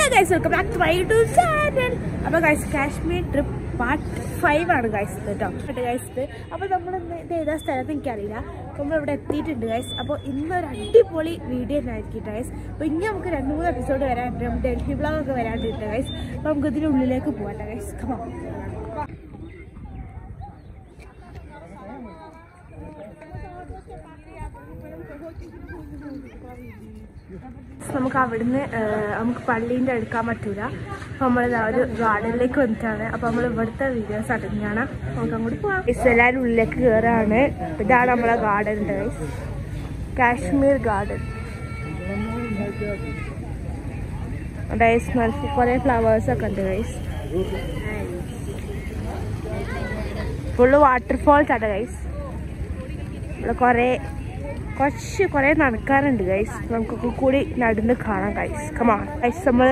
Guys welcome back to my YouTube channel അപ്പോൾ guys Kashmir trip part five ആണ് guys കേട്ടോ guys അപ്പോൾ നമ്മൾ ഇത് ഏതാ സ്ഥലത്ത് എനിക്കറിയില്ല നമ്മളിവിടെ എത്തിയിട്ടുണ്ട് ഗൈസ് അപ്പോൾ ഇന്നൊരു അടിപൊളി വീഡിയോ തന്നെ ആയിരിക്കും ഗൈസ് അപ്പോൾ ഇനി നമുക്ക് രണ്ട് മൂന്ന് എപ്പിസോഡ് വരാനുണ്ട് നമുക്ക് ഡൽഹി ബ്ലോഗ് ഒക്കെ വരാണ്ടിട്ട് ഗൈസ് അപ്പോൾ നമുക്ക് ഇതിൻ്റെ ഉള്ളിലേക്ക് പോകട്ടെ ഗൈസ് കമോ നമുക്ക് അവിടുന്ന് ഏഹ്, നമുക്ക് പള്ളീൻ്റെ എടുക്കാൻ പറ്റൂല അപ്പോൾ നമ്മൾ ഒരു ഗാർഡനിലേക്ക് വന്നിട്ടാണ് അപ്പോൾ നമ്മൾ ഇവിടുത്തെ വീഡിയോസ് അടങ്ങിയാണ് നമുക്ക് അങ്ങോട്ട് പോകാം ഗൈസ് എല്ലാവരും ഉള്ളിലേക്ക് കയറാണ് ഇതാണ് നമ്മളെ garden guys Kashmir garden guys നല്ല കുറേ ഫ്ലവേഴ്സ് ഒക്കെ ഉണ്ട് ഗൈസ് ഫുള്ള് വാട്ടർഫോൾസ് ആണ് ഗൈസ് ഇവിടെ കുറേ കുറച്ച് കുറേ നടക്കാറുണ്ട് ഗൈസ് നമുക്കൊക്കെ കൂടി നടന്ന് കാണാം ഗൈസ് കമാ ഗൈസ് നമ്മൾ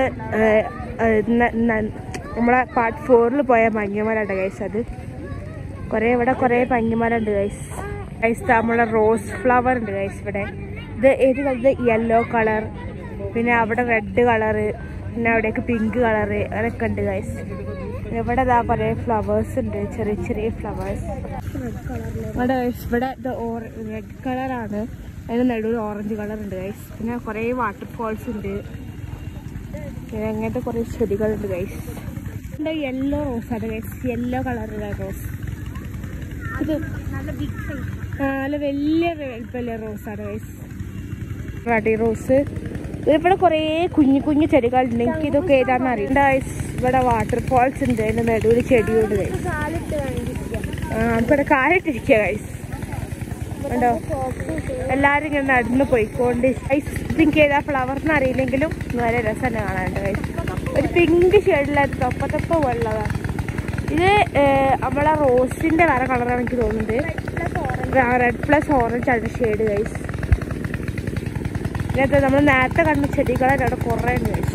നമ്മളെ പാർട്ട് ഫോറിൽ പോയ മഞ്ഞമരാണ് ഗൈസ് അത് കുറേ ഇവിടെ കുറേ പഞ്ഞിമരുണ്ട് ഗൈസ് ഗൈസ് നമ്മളെ റോസ് ഫ്ലവർ ഉണ്ട് ഗൈസ് ഇവിടെ ഇത് ഏത് കളർ യെല്ലോ കളർ പിന്നെ അവിടെ റെഡ് കളറ് പിന്നെ അവിടേക്ക് പിങ്ക് കളറ് അതൊക്കെ ഉണ്ട് ഗൈസ് ഇവിടെ ഇതാ കുറേ ഫ്ലവേഴ്സ് ഉണ്ട് ചെറിയ ചെറിയ ഫ്ലവേഴ്സ് ഇവിടെ guys, ഇവിടെ ഇത് റെഡ് കളറാണ് അതിന് നടുവിൽ ഓറഞ്ച് കളർ ഉണ്ട് ഗൈസ് പിന്നെ കുറേ വാട്ടർഫോൾസ് ഉണ്ട് പിന്നെ അങ്ങനത്തെ കുറേ ചെടികളുണ്ട് ഗൈസ് ഇവിടെ യെല്ലോ റോസ് ആണ് ഗൈസ് യെല്ലോ കളറുള്ള റോസ് ഇത് നല്ല ബിഗ് സൈസ് നല്ല വലിയ വലിപ്പമുള്ള റോസാണ് ഗൈസ് റെഡി റോസ് ഇവിടെ കുറേ കുഞ്ഞു കുഞ്ഞു ചെടികളുണ്ട് എനിക്ക് ഇതൊക്കെ ഏതാണെന്ന് അറിയില്ല ഗൈസ് ഇവിടെ വാട്ടർഫോൾസ് ഉണ്ട് അതിൻ്റെ നടുവിൽ ചെടിയുണ്ട് ഗൈസ് ആ നമുക്കിവിടെ കാലിട്ടിരിക്കുക ഗൈസ് ഉണ്ടോ എല്ലാരും ഇങ്ങനെ നടന്ന് പോയിക്കൊണ്ട് ഗൈസ് എനിക്ക് ഏതാ ഫ്ലവർ എന്ന് അറിയില്ലെങ്കിലും വളരെ രസം തന്നെ കാണാനുണ്ട് ഗൈസ് ഒരു പിങ്ക് ഷെയ്ഡിലായിട്ട് തൊപ്പ തൊപ്പ വെള്ളതാണ് ഇത് ഏർ, നമ്മളെ റോസിന്റെ വേറെ കളറാണ് എനിക്ക് തോന്നുന്നത് റെഡ് പ്ലസ് ഓറഞ്ച് ആണ് ഷെയ്ഡ് ഗൈസ് ഇതിനകത്ത് നമ്മൾ നേരത്തെ കണ്ട ചെടികളെ അവിടെ കുറേ ഉണ്ട് ഗൈസ്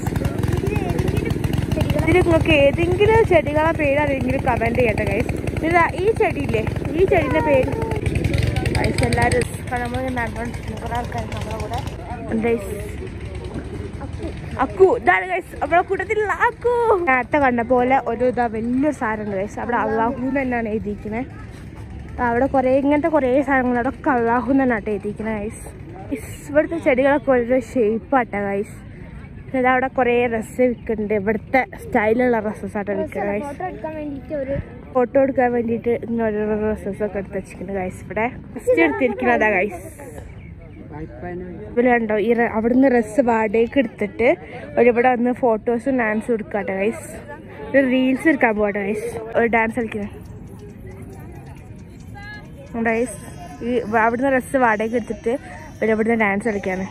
ഇതിൽ നിങ്ങൾക്ക് ഏതെങ്കിലും ചെടികളെ പേര് അറിയെങ്കിലും കമന്റ് ചെയ്യട്ടെ ഗൈസ് ഇത് ഈ ചെടിയില്ലേ ഈ ചെടിന്റെ പേര് ഗൈസ് എല്ലാവരും നമ്മൾ നടന്നുകൊണ്ടിരിക്കുന്ന കുറേ ആൾക്കാർ നമ്മുടെ കൂടെ ഗൈസ് അക്കു ഇതാണ് ഗൈസ് നമ്മുടെ കൂട്ടത്തിലുള്ള അക്കു നേരത്തെ കണ്ട പോലെ ഒരു ഇതാ വലിയൊരു സാധനം ഗൈസ് അവിടെ അള്ളാഹു തന്നെയാണ് എഴുതിയിരിക്കുന്നത് അവിടെ കുറേ ഇങ്ങനത്തെ കുറേ സാധനങ്ങൾ അതൊക്കെ അള്ളാഹു തന്നെയാണ് എഴുതിയിരിക്കുന്നത് ഗൈസ് ഇവിടുത്തെ ചെടികളൊക്കെ ഓരോ ഷേപ്പാട്ട ഗൈസ് ഇത് അവിടെ കുറേ ഡ്രസ്സ് വിൽക്കുന്നുണ്ട് ഇവിടുത്തെ സ്റ്റൈലുള്ള ഡ്രസ്സസ് ആട്ടോ വിൽക്കുന്നത് ഗൈസ് എടുക്കാൻ വേണ്ടിട്ട് ഒരു ഫോട്ടോ എടുക്കാൻ വേണ്ടിയിട്ട് ഇങ്ങനെ ഓരോ ഡ്രസ്സസ് ഒക്കെ എടുത്ത് വെച്ചിരിക്കുന്നത് ഗൈസ് ഇവിടെ ഫസ്റ്റ് എടുത്തിരിക്കുന്നതാ ഗൈസ് ഇവിടെ കണ്ടോ ഈ റെ- അവിടുന്ന് ഡ്രസ്സ് വാടകയ്ക്ക് എടുത്തിട്ട് ഒരു ഇവിടെ വന്ന് ഫോട്ടോസും ഡാൻസും എടുക്കാട്ടെ ഗൈസ് ഒരു റീൽസ് എടുക്കാൻ പോകട്ടെ ഗൈസ് ഒരു ഡാൻസ് കളിക്കുന്നത് ഗൈസ് ഈ വ- അവിടുന്ന് ഡ്രസ്സ് വാടകയ്ക്ക് എടുത്തിട്ട് ഒരു ഇവിടുന്ന് ഡാൻസ് കളിക്കാണ്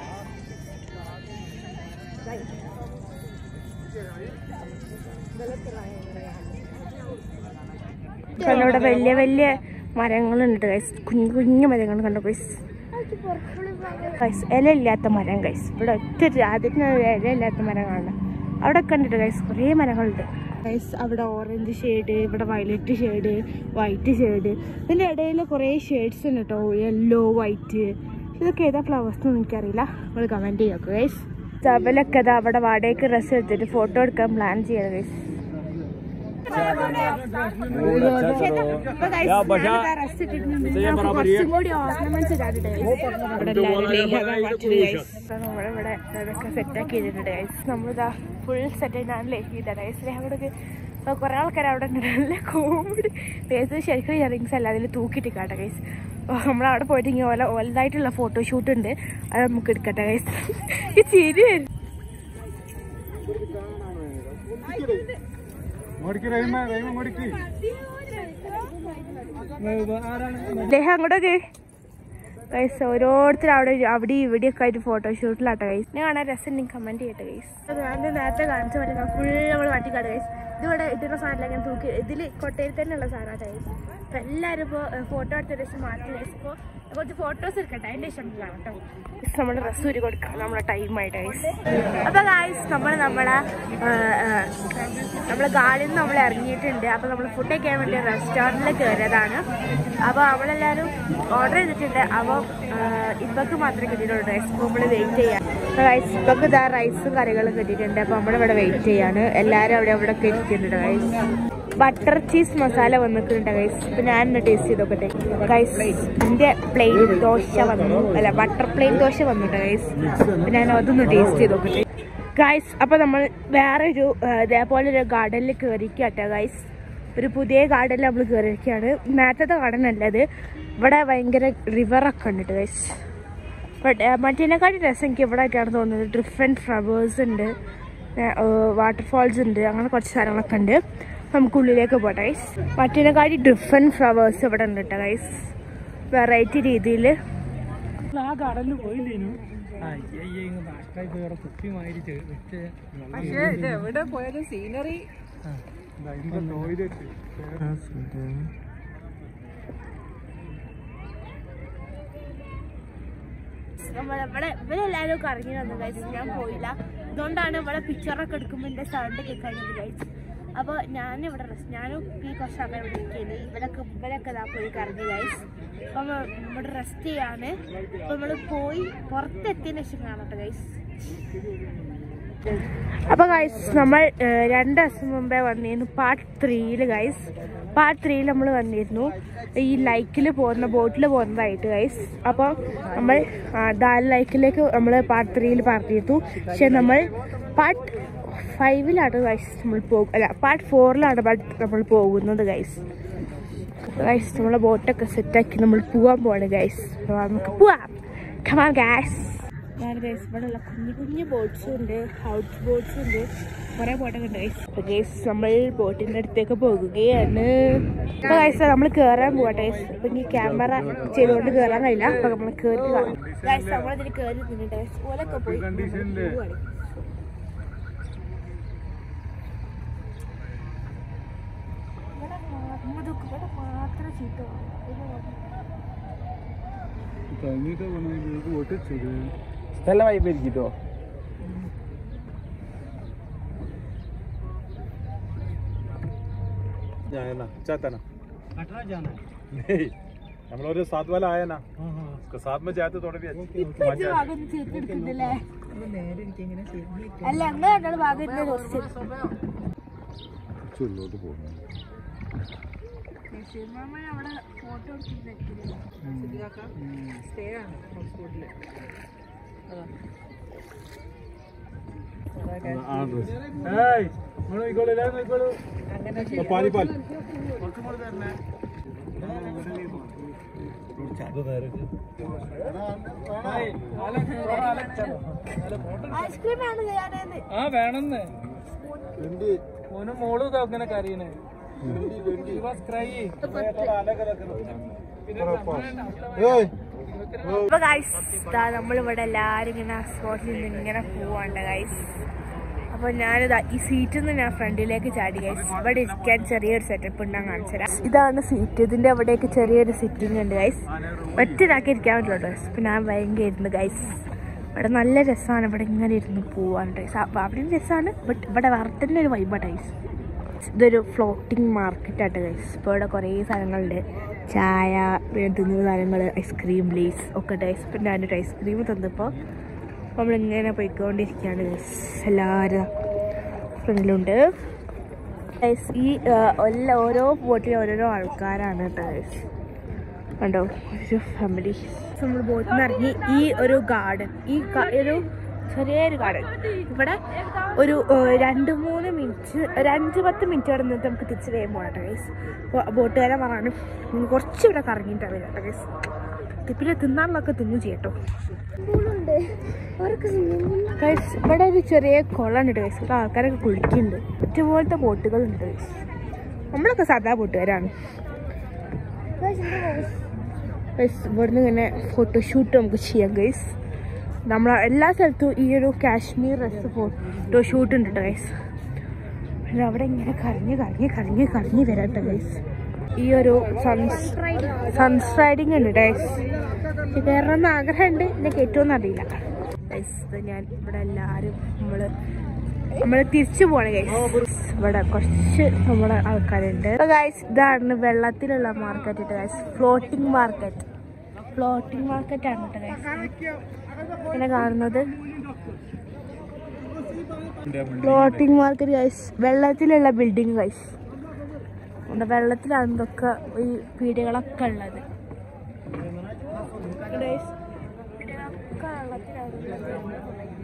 കണ്ടോ ഇവിടെ വലിയ വലിയ മരങ്ങളുണ്ട് ഗൈസ് കുഞ്ഞു കുഞ്ഞു മരങ്ങൾ കണ്ടോ ഗൈസ് ഗൈസ് ഇല ഇല്ലാത്ത മരം ഗൈസ് ഇവിടെ ഒറ്റ ആദ്യത്തിന് ഇല ഇല്ലാത്ത മരം കാണണം അവിടെ കണ്ടിട്ട് ഗൈസ് കുറേ മരങ്ങളുണ്ട് ഗൈസ് അവിടെ ഓറഞ്ച് ഷെയ്ഡ് ഇവിടെ വയലറ്റ് ഷെയ്ഡ് വൈറ്റ് ഷെയ്ഡ് ഇതിൻ്റെ ഇടയിൽ കുറേ ഷെയ്ഡ്സ് ഉണ്ട് കേട്ടോ യെല്ലോ വൈറ്റ് ഇതൊക്കെ ഏതാ ഫ്ലവേഴ്സ് എന്ന് എനിക്കറിയില്ല നിങ്ങൾ കമൻറ്റ് ചെയ്യാം ഗൈസ് ചവലൊക്കെ അതാ അവിടെ വാടകയ്ക്ക് ഡ്രസ്സ് എടുത്തിട്ട് ഫോട്ടോ എടുക്കാൻ പ്ലാൻ ചെയ്യണം ഗൈസ് കുറച്ചും കൂടി ഓർണമെന്റ്സ് ഇവിടെ ഇതൊക്കെ സെറ്റാക്കി ചെയ്തിട്ടുണ്ട് ഗൈസ് നമ്മളിതാ ഫുൾ സെറ്റ് ഞാൻ ലേക്ക് ചെയ്താണ് ഗൈസ് അവിടെ കുറെ ആൾക്കാർ അവിടെ ഉണ്ട് നല്ല കോമഡി ഫേസ് ശരിക്കും ഇയറിങ്സ് അല്ല അതിൽ തൂക്കിയിട്ട് കാട്ടെ ഗൈസ് നമ്മളവിടെ പോയിട്ട് ഇങ്ങനെ ഓല ഓലതായിട്ടുള്ള ഫോട്ടോഷൂട്ട് ഉണ്ട് അത് നമുക്ക് എടുക്കട്ടെ ഗൈസ് ഈ ചിരി വരും മുടിക്ക് റഹീമ റഹീമ മുടിക്ക് അദ്ദേഹം അങ്ങോട്ടൊക്കെ ഗൈസ് ഓരോരുത്തരും അവിടെ അവിടെ ഇവിടെയൊക്കെ ആയിട്ട് ഫോട്ടോഷൂട്ടിലാട്ടോ ഗൈസ് ഞാൻ കാണാൻ രസം ഉണ്ടെങ്കിൽ കമന്റ് ചെയ്യട്ടെ ഗൈസ് ഞാൻ നേരത്തെ കാണിച്ച പോലെ ഫുൾ നമ്മൾ മാറ്റിക്കാട് ഗൈസ് ഇതിവിടെ ഇടുന്ന സാധനം ഞാൻ തൂക്കി ഇതിൽ കൊട്ടയിൽ തന്നെയുള്ള സാധനമാണ് ഗൈസ് അപ്പം എല്ലാവരും ഇപ്പോൾ ഫോട്ടോ എടുത്ത ദിവസം മാറ്റി ഗൈസ് ഇപ്പോൾ കുറച്ച് ഫോട്ടോസ് എടുക്കട്ടെ അതിൻ്റെ ഇഷ്ടത്തിലാണ് കേട്ടോ ഗൈസ് നമ്മൾ ഡ്രസ്സ് ഊരി കൊടുക്കാം നമ്മുടെ ടൈമായിട്ട് ഗൈസ് അപ്പോൾ ഗൈസ് നമ്മൾ നമ്മളെ നമ്മൾ ഗാളിൽ നിന്ന് നമ്മൾ ഇറങ്ങിയിട്ടുണ്ട് അപ്പോൾ നമ്മൾ ഫുഡ് കഴിക്കാൻ വേണ്ടി റെസ്റ്റോറൻറ്റിൽ കയറിയതാണ് അപ്പോൾ നമ്മളെല്ലാവരും ഓർഡർ ചെയ്തിട്ടുണ്ട് അപ്പോൾ ഇപ്പൊക്ക് മാത്രമേ കിട്ടിയിട്ടുള്ളൂ ഗൈസ് അപ്പോൾ നമ്മൾ വെയിറ്റ് ചെയ്യാം റൈസ് ഇപ്പൊക്കെ ഇതാ റൈസും കറികളും കിട്ടിയിട്ടുണ്ട് അപ്പൊ നമ്മളിവിടെ വെയിറ്റ് ചെയ്യാണ് എല്ലാരും അവിടെ അവിടെ ഒക്കെ ഇരിക്കുന്നുണ്ട് ഗൈസ് ബട്ടർ ചീസ് മസാല വന്നിട്ടുണ്ട് ഗൈസ് ഇപ്പൊ ഞാൻ ഒന്ന് ടേസ്റ്റ് ചെയ്ത് നോക്കട്ടെ ഗൈസ് എന്റെ പ്ലെയിൻ ദോശ വന്നു അല്ല ബട്ടർ പ്ലെയിൻ ദോശ വന്നിട്ട് ഗൈസ് അപ്പൊ ഞാൻ അതൊന്ന് ടേസ്റ്റ് ചെയ്ത് നോക്കട്ടെ ഗൈസ് അപ്പൊ നമ്മൾ വേറെ ഒരു ഇതേപോലെ ഒരു ഗാർഡനിൽ കയറിക്കാട്ടെ ഗൈസ് ഒരു പുതിയ ഗാർഡനിൽ നമ്മൾ കയറിയിരിക്കുകയാണ് നേരത്തെ ഗാർഡൻ അല്ലത് ഇവിടെ ഭയങ്കര റിവറൊക്കെ ഉണ്ട് ഗൈസ് ബട്ട് മറ്റേതിനെക്കാട്ടി രസം എനിക്ക് ഇവിടെ ആയിട്ടാണ് തോന്നുന്നത് ഡിഫറെൻറ്റ് ഫ്ലവേഴ്സ് ഉണ്ട് വാട്ടർഫാൾസ് ഉണ്ട് അങ്ങനെ കുറച്ച് സാധനങ്ങളൊക്കെ ഉണ്ട് അപ്പൊ നമുക്ക് ഉള്ളിലേക്ക് പോട്ടെ ഗൈസ് മറ്റേതിനെക്കാട്ടി ഡിഫറെൻറ്റ് ഫ്ലവേഴ്സ് ഇവിടെ ഉണ്ട് കേട്ടോ ഗൈസ് വെറൈറ്റി രീതിയിൽ ആ കടലിൽ പോയില്ലേനു നാഷ്ടായി പോയി അവിടെ കുപ്പി മാതിരി വെച്ച് പക്ഷേ ഇത് എവിടെ പോയാലും സീനറി ടോയ്ലറ്റ് ഇവിടെ ഇവരെല്ലാവരും കറങ്ങി വന്നു ഗൈസ് ഞാൻ പോയില്ല അതുകൊണ്ടാണ് ഇവിടെ പിക്ചറൊക്കെ എടുക്കുമ്പോൾ എൻ്റെ സൗണ്ട് കേൾക്കുന്നത് ഗൈസ് അപ്പോൾ ഞാനിവിടെ റെസ്റ്റ് ഞാനും ഈ കുറച്ച് സമയം ഇവിടെ ഇരിക്കുന്നു ഇവരൊക്കെ ഇവരൊക്കെ ഇതാ പോയി കറങ്ങി ഗൈസ് അപ്പം ഇവിടെ റെസ്റ്റ് ചെയ്യാണ് അപ്പം നമ്മൾ പോയി പുറത്തെത്തിയതിന് ശേഷം കാണട്ടെ ഗൈസ് അപ്പൊ ഗൈസ് നമ്മൾ ഏഹ്, രണ്ട് ദിവസം മുമ്പേ വന്നിരുന്നു പാർട്ട് ത്രീയിൽ ഗൈസ് പാർട്ട് ത്രീയിൽ നമ്മൾ വന്നിരുന്നു ഈ ലൈക്കിൽ പോകുന്ന ബോട്ടിൽ പോകുന്നതായിട്ട് ഗൈസ് അപ്പോൾ നമ്മൾ ആ, ദാൽ ലൈക്കിലേക്ക് നമ്മൾ പാർട്ട് ത്രീയിൽ പറഞ്ഞിരുന്നു പക്ഷെ നമ്മൾ പാർട്ട് ഫൈവിലാണ് ഗൈസ് നമ്മൾ പോകും അല്ല പാർട്ട് ഫോറിലാണ് നമ്മൾ പോകുന്നത് ഗൈസ് ഗൈസ് നമ്മളെ ബോട്ടൊക്കെ സെറ്റാക്കി നമ്മൾ പോവാൻ പോവാണ് ഗൈസ് നമുക്ക് പോവാം കമാൻ ഗൈസ് ഞാൻ ഗൈസ് ഇവിടെ ഉള്ള കുഞ്ഞു കുഞ്ഞു ബോട്ട്സും ഉണ്ട് ഹൗസ് ബോട്ട്സും ഉണ്ട് കുറെ ബോട്ടൊക്കെ ഉണ്ട് ഗൈസ് അപ്പൊ ഗൈസ് നമ്മൾ ബോട്ടിന്റെ അടുത്തേക്ക് പോകുകയാണ് അപ്പൊ ഗൈസ് നമ്മൾ കേറാൻ പോകട്ടെ ഗൈസ് അപ്പൊ ഇനി ക്യാമറ ചെയ്തുകൊണ്ട് കേറാൻ കഴിയില്ല അപ്പൊ നമ്മൾ കേറി കാണാം ഗൈസ് നമ്മളിതിൽ കേറി നിന്നിട്ട് ഗൈസ് ഓലൊക്കെ പോയി കണ്ടീഷനില് പോവാണ്. ഇവിടെ മാ- ഉമ്മ നോക്ക്, ഇവിടെ മാത്രം ചീത്ത തങ്ങിട്ട് പോകണമെങ്കിൽ ഒട്ടിച്ചത് സ്ഥല വൈബിരിക്കോ जाए ना चाहता ना नहीं हम लोग जो साथ वाला आया ना उसके साथ में जाते थोड़ी भी अच्छी मजा ഭാഗം ചീട്ടെടുക്കുന്നില്ലേ അല്ല അങ്ങനെ രണ്ടാൾ ഭാഗം ഇരുന്ന് കുറച്ച് ചുള്ളോട്ട് പോകുന്നു അവിടെ ഫോട്ടോ എടുത്തിട്ട് സ്റ്റേ ആണ് ഹൗസ് ബോട്ടില് അങ്ങനെ പാനി പാൽ ഐസ്ക്രീം ആണ് ഞാനത് ആ വേണമെന്ന് ഓനും മോളും ഇതാ ഇങ്ങനെ കരയണേ ക്രൈ അപ്പൊ ഗൈസ് നമ്മളിവിടെ എല്ലാരും ഇങ്ങനെ സ്പോട്ടിൽ നിന്ന് ഇങ്ങനെ പോവാണ്ട് ഗൈസ് അപ്പൊ ഞാനിതാ ഈ സീറ്റിൽ നിന്ന് ഞാൻ ഫ്രണ്ടിലേക്ക് ചാടി ഗൈസ് ഇവിടെ ഇരിക്കാൻ ചെറിയൊരു സെറ്റപ്പ് ഉണ്ടാകാൻ കാണിച്ചു തരാം ഇതാണ് സീറ്റ് ഇതിന്റെ അവിടേക്ക് ചെറിയൊരു സിറ്റിംഗ് ഉണ്ട് ഗൈസ് ഒറ്റരാക്കി ഇരിക്കാൻ പറ്റുള്ളൂ ഗൈസ് അപ്പൊ ഞാൻ ഭയങ്കര ഇരുന്ന് ഗൈസ് ഇവിടെ നല്ല രസമാണ് ഇവിടെ ഇങ്ങനെ ഇരുന്ന് പോവാൻ ഗൈസ് അവിടെയും രസമാണ് ബട്ട് ഇവിടെ വേറെ തന്നെ ഒരു വൈബാണ് ഗൈസ് ഇതൊരു ഫ്ലോട്ടിംഗ് മാർക്കറ്റായിട്ട് ഗൈസ് ഇപ്പോൾ ഇവിടെ കുറേ സാധനങ്ങളുണ്ട് ചായ പിന്നെ തിന്നുന്ന സാധനങ്ങൾ ഐസ്ക്രീം ലേസ് ഒക്കെ ഉണ്ട് ഗൈസ് ഇപ്പം ഞാനൊരു ഐസ്ക്രീം തന്നപ്പോൾ നമ്മളിങ്ങനെ പോയിക്കൊണ്ടിരിക്കുകയാണ് ഗൈസ് എല്ലാവരും ഫ്രണ്ടിലുണ്ട് ഗൈസ് ഈ ആ, എല്ലാ ഓരോ ബോട്ടിലും ഓരോരോ ആൾക്കാരാണ് കേട്ടോ ഗൈസ് കണ്ടോ ഒരു ഫാമിലി നമ്മൾ ബോട്ടിൽ നിന്ന് ഇറങ്ങി ഈ ഒരു ഗാർഡൻ ഈ ഗാ- ഒരു ചെറിയൊരു ഗാർഡൻ ഇവിടെ ഒരു ഏഹ്, രണ്ട് മൂന്ന് മിനിറ്റ് ഒരു അഞ്ച് പത്ത് മിനിറ്റ് വരെ നിന്നിട്ട് നമുക്ക് തിരിച്ച് വേഗം പോകണം കേട്ടോ ഗൈസ് ബോട്ടുകാരൻ പറഞ്ഞു "നിങ്ങൾ കുറച്ച് ഇവിടെ കറങ്ങിയിട്ടാണ് വരാം കേട്ടോ ഗൈസ് പിന്നെ തിന്നാനുള്ളതൊക്കെ തിന്നു ചെയ്യട്ടോ ഗൈസ് ഇവിടെ ഒരു ചെറിയ കുളമുണ്ട് ഗൈസ് ഇവിടെ ആൾക്കാരൊക്കെ കുളിക്കുന്നുണ്ട് ഇതുപോലത്തെ ബോട്ടുകളുണ്ട് ഗൈസ് നമ്മളൊക്കെ സാധാ ബോട്ടുകാരാണ് ഗൈസ് ഇവിടുന്ന് ഇങ്ങനെ ഫോട്ടോഷൂട്ട് നമുക്ക് ചെയ്യാം ഗൈസ് നമ്മൾ എല്ലാ സ്ഥലത്തും ഈ ഒരു കാശ്മീർ ഡ്രസ് ഫോട്ടോഷൂട്ട് ഉണ്ട് കേട്ടോ ഗൈസ് പിന്നെ അവിടെ ഇങ്ങനെ കറങ്ങി കറങ്ങി കറങ്ങി കറങ്ങി വരാം കേട്ടോ ഗൈസ് ഈ ഒരു സൺസ് സൺസ് റൈഡിങ് ഉണ്ട് ഗൈസ് കയറണമെന്ന് ആഗ്രഹമുണ്ട് എന്നെ കയറ്റുമെന്ന് അറിയില്ല ഗൈസ് ഇത് ഞാൻ ഇവിടെ എല്ലാവരും നമ്മള് നമ്മള് തിരിച്ചു പോണേ ഗൈസ് ഇവിടെ കുറച്ച് നമ്മളെ ആൾക്കാരുണ്ട് ഗൈസ് ഇതാണ് വെള്ളത്തിലുള്ള market guys floating market floating market ആണ് കേട്ടോ guys. ഇങ്ങനെ കാണുന്നത് ഫ്ലോട്ടിംഗ് മാർക്കറ്റ് ഗൈസ് വെള്ളത്തിലുള്ള ബിൽഡിംഗ് ഗൈസ് നമ്മുടെ വെള്ളത്തിലാണ് ഇതൊക്കെ ഈ പീടികളൊക്കെ ഉള്ളത് Guys, പീടികളൊക്കെ വെള്ളത്തിലാണ് ഉള്ളത്.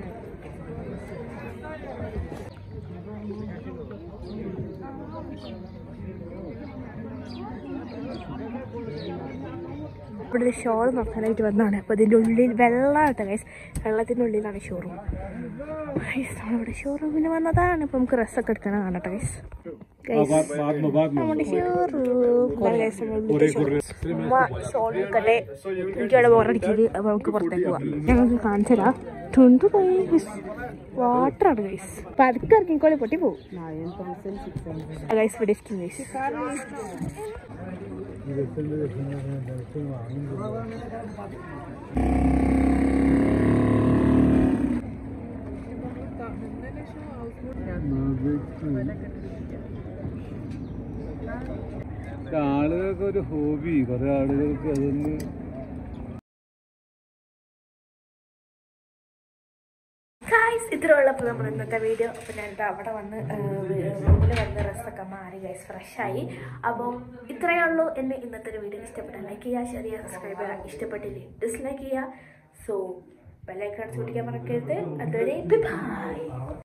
ഇവിടെ ഒരു ഷോൾ നോക്കാനായിട്ട് വന്നതാണ് അപ്പോൾ ഇതിൻ്റെ ഉള്ളിൽ വെള്ളമാട്ടോ ഗൈസ് വെള്ളത്തിൻ്റെ ഉള്ളിലാണ് ഷോറൂം ഗൈസ് നമ്മളിവിടെ ഷോറൂമിന് വന്നതാണ് ഇപ്പോൾ നമുക്ക് ഡ്രസ്സൊക്കെ എടുക്കണം കാണട്ടെ ഗൈസ് ഗൈസ് നമ്മുടെ ഷോറൂം ഗൈസ് ഉമ്മ ഷോൾ എടുക്കട്ടെ എനിക്കവിടെ ബോറടിക്കല് അപ്പോൾ നമുക്ക് പുറത്തേക്ക് പോവാം ഞങ്ങൾക്ക് കാണിച്ചു തരാം തുണ്ടു ഗൈസ് വാട്ടറാണ് ഗൈസ് പതുക്കെ ഇറക്കിക്കോളി പൊട്ടി പോകും ഗൈസ് ഇവിടെ ഗൈസ് ആളുകൾക്ക് ഒരു ഹോബി കുറെ ആളുകൾക്ക് അതൊന്ന് ഗായ്സ് ഇത്ര ഉള്ളപ്പോൾ നമ്മൾ ഇന്നത്തെ വീഡിയോ അപ്പോൾ ഞാനിത് അവിടെ വന്ന് റൂമിൽ വന്ന് ഡ്രസ്സൊക്കെ മാറി ഗൈസ് ഫ്രഷായി അപ്പോൾ ഇത്രയേ ഉള്ളൂ എൻ്റെ ഇന്നത്തെ ഒരു വീഡിയോ ഇഷ്ടപ്പെട്ട ലൈക്ക് ചെയ്യുക ഷെയർ ചെയ്യുക സബ്സ്ക്രൈബ് ചെയ്യുക ഇഷ്ടപ്പെട്ടില്ലേ ഡിസ്ലൈക്ക് ചെയ്യുക സോ ബെല്ലൈക്കൺ അടിച്ചു പിടിക്കാൻ മറക്കരുത് അതുവരെ ബൈ